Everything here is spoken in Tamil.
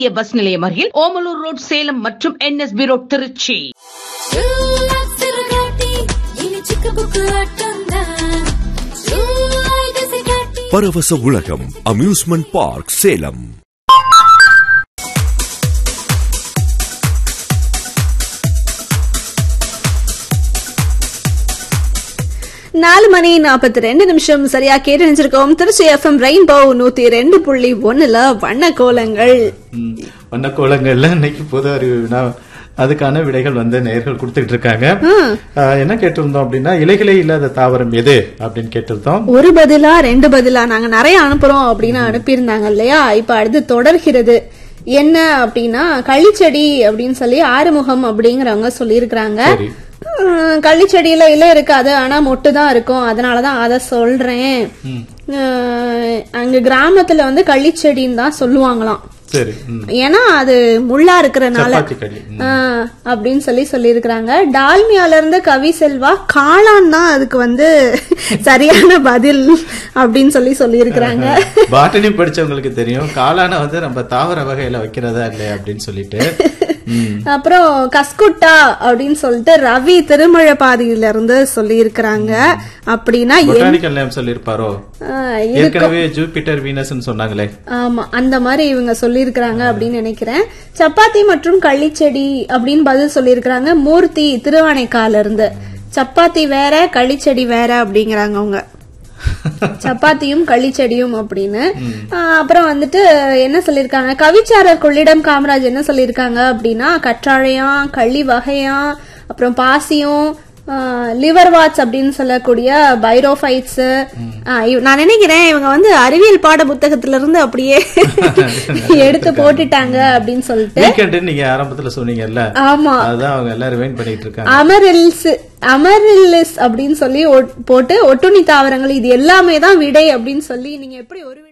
பஸ் நிலையம் அருகில் ஓமலூர் ரோட் சேலம் மற்றும் என்எஸ்பி ரோட் திருச்சி பரவச உலகம் அம்யூஸ்மெண்ட் பார்க் சேலம் நாலு மணி நாற்பத்தி ரெண்டு நிமிஷம் சரியா கேட்டு நினைச்சிருக்கோம் திருச்சி எஃப்எம் ரெயின்போ நூத்தி ரெண்டு புள்ளி ஒண்ணுல வண்ண கோலங்கள் ம். வண்ணக்கோலங்கள்ல இன்னைக்கு பொது அறிவு வினா அதுக்கான விடைகள் வந்து நேர்கள் கொடுத்துட்டு இருக்காங்க ஆ, என்ன கேட்டிருந்தோம் அப்படின்னா இலைகளே இல்லாத தாவரம் எது அப்படின்னு கேட்டிருந்தோம் ஒரு பதிலா ரெண்டு பதிலா நாங்க நிறைய அனுப்புறோம் அப்படின்னு அனுப்பியிருந்தாங்க இல்லையா இப்ப அடுத்து தொடர்கிறது என்ன அப்படின்னா களிச்செடி அப்படின்னு சொல்லி ஆறுமுகம் அப்படிங்கிறவங்க சொல்லியிருக்கிறாங்க சரி உம், கள்ளிச்செடியில இலை இருக்காது ஆனா மொட்டு தான் இருக்கும் அதனாலதான் அத சொல்றேன் அஹ், அங்க கிராமத்துல வந்து கள்ளிச்செடின்னு தான் சொல்லுவாங்களாம் சரி ம். ஏன்னா அது முள்ளா இருக்கிறனால சப்பாத்தி களி ம். ஆ, அப்படின்னு சொல்லி சொல்லியிருக்கிறாங்க டால்மியால இருந்து கவி செல்வா காளான் தான் அதுக்கு வந்து சரியான பதில் அப்படின்னு சொல்லி சொல்லியிருக்கிறாங்க பாட்டனி படிச்சவங்களுக்கு தெரியும் காளான வந்து நம்ம தாவர வகையில வைக்கிறதா இல்லையா அப்படின்னு சொல்லிட்டு ம். அப்புறம் கஸ்குட்டா அப்படின்னு சொல்லிட்டு ரவி திருமழபாதியில இருந்து சொல்லியிருக்கிறாங்க அப்படின்னா என்- பொட்டானிக்கல் நேம் சொல்லியிருப்பாரோ ஆ, இது ஏற்கனவே ஜூபிட்டர் வீனஸ்னு சொன்னாங்களே ஆமா அந்த மாதிரி இவங்க சொல்லியிருக்கிறாங்க அப்படின்னு நினைக்கிறேன் சப்பாத்தி மற்றும் கள்ளிச்செடி அப்படின்னு பதில் சொல்லியிருக்கிறாங்க மூர்த்தி திருவானைக்கால இருந்து சப்பாத்தி வேற கள்ளிச்செடி வேற அப்படிங்கிறாங்க அவங்க சப்பாத்தியும் கள்ளிச்செடியும் அப்படின்னு ஆஹ் அப்புறம் வந்துட்டு என்ன சொல்லியிருக்காங்க கவிச்சாரர் கொள்ளிடம் காமராஜ் என்ன சொல்லியிருக்காங்க அப்படின்னா கற்றாழையாம் கள்ளி வகையாம் அப்புறம் பாசியும் லிவர் வாட்ச் அப்படின்னு சொல்லக்கூடிய பைரோஃபைட்ஸ் நான் நினைக்கிறேன் இவங்க வந்து அறிவியல் பாட புத்தகத்துல இருந்து அப்படியே எடுத்து போட்டுட்டாங்க அப்படின்னு சொல்லிட்டு வீக்கெண்டு நீங்க ஆரம்பத்துல சொன்னீங்கல்ல ஆமா அதுதான் அவங்க எல்லாரும் வெயிட் பண்ணிட்டு இருக்காங்க அமரில்ஸ் அமரில்லிஸ் அப்படின்னு சொல்லி ஒட்- போட்டு ஒட்டுண்ணி தாவரங்கள் இது எல்லாமே தான் விடை அப்படின்னு சொல்லி நீங்க எப்படி ஒரு விடை